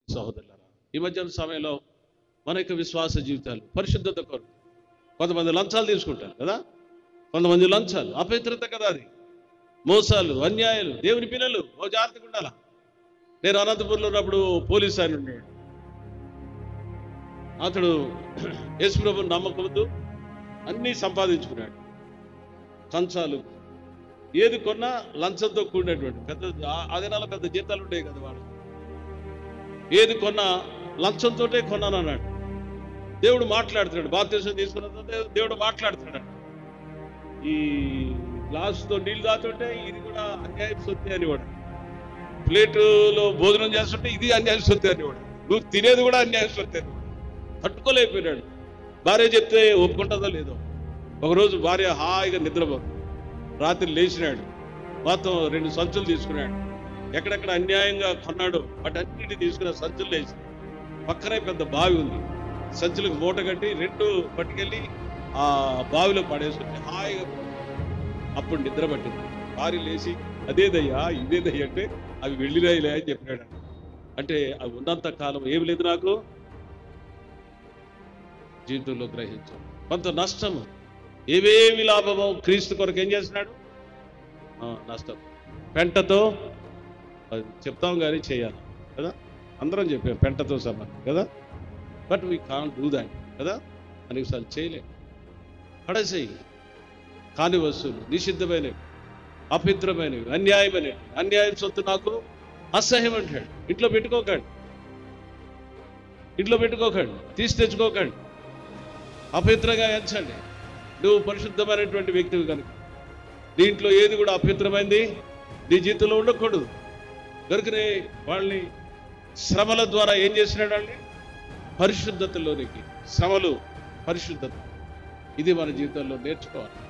సహోదరులారా ఈ మధ్యాహ్న సమయంలో మన యొక్క విశ్వాస జీవితాలు పరిశుద్ధత కొరకు కొంతమంది లంచాలు తీసుకుంటారు కదా కొంతమంది లంచాలు అపవిత్రత కదా అది మోసాలు అన్యాయాలు దేవుని పిల్లలు ఓ జాగ్రత్తగా ఉండాలా నేను అనంతపూర్లో ఉన్నప్పుడు పోలీస్ ఆయన ఉన్నాడు అతడు యేసుప్రభు నమ్మకముందు అన్నీ సంపాదించుకున్నాడు కంచాలు ఏది కొన్నా లంచంతో కూడినటువంటి పెద్ద ఆ- ఆ దినాల పెద్ద జీతాలు ఉండేవి కదా వాడు ఏది కొన్నా లంచంతోటే కొన్నాను అన్నాడు దేవుడు మాట్లాడుతున్నాడు బాప్తీసం తీసుకున్న తర్వాత దేవుడు మాట్లాడుతున్నాడు ఈ గ్లాసుతో నీళ్లు తాగుతుంటే ఇది కూడా అన్యాయం సొత్తి అని కూడా ప్లేటులో భోజనం చేస్తుంటే ఇది అన్యాయం సొత్తి అని కూడా నువ్వు తినేది కూడా అన్యాయం సొత్తి అని కూడా తట్టుకోలేకపోయినాడు భార్య చెప్తే ఒప్పుకుంటుందో లేదో ఒకరోజు భార్య హాయిగా నిద్రపోదు రాత్రి లేచినాడు మొత్తం రెండు సంచులు తీసుకున్నాడు ఎక్కడెక్కడ అన్యాయంగా కొన్నాడో వాటన్నిటిని తీసుకున్న సంచులు లేచి పక్కనే పెద్ద బావి ఉంది సంచులకు మూట కట్టి రెండు పట్టుకెళ్ళి ఆ బావిలో పడేసుకుని హాయిగా అప్పుడు నిద్ర పట్టింది భార్య లేచి అదేదయ్యా ఇదేదయ్యా అంటే అవి వెళ్ళిరాయిలే అని చెప్పినాడు అంటే అవి ఉన్నంత కాలం ఏమి లేదు నాకు జీవితంలో గ్రహించాం కొంత నష్టము ఏవేమి లాభమో క్రీస్తు కొరకు ఏం చేస్తున్నాడు ఆ, నష్టం పెంటతో అది చెప్తాం కానీ చేయాలి కదా అందరం చెప్పాం పెంటతో సమానం కదా but we can do that కదా అనేకసార్లు చేయలేం పడేసేయి కాని వస్తువులు నిషిద్ధమైనవి అపవిత్రమైనవి అన్యాయమైనవి అన్యాయం సొత్తు నాకు అసహ్యం అంటాడు ఇంట్లో పెట్టుకోకండి ఇంట్లో పెట్టుకోకండి తీసి తెచ్చుకోకండి అపవిత్రంగా ఎంచండి నువ్వు పరిశుద్ధమైనటువంటి వ్యక్తివి కనుక దీంట్లో ఏది కూడా అపవిత్రమైంది నీ జీవితంలో ఉండకూడదు కనుకనే వాళ్ళని శ్రమల ద్వారా ఏం చేసినాడు వాళ్ళని పరిశుద్ధతలోనికి శ్రమలు పరిశుద్ధత ఇది మన జీవితంలో నేర్చుకోవాలి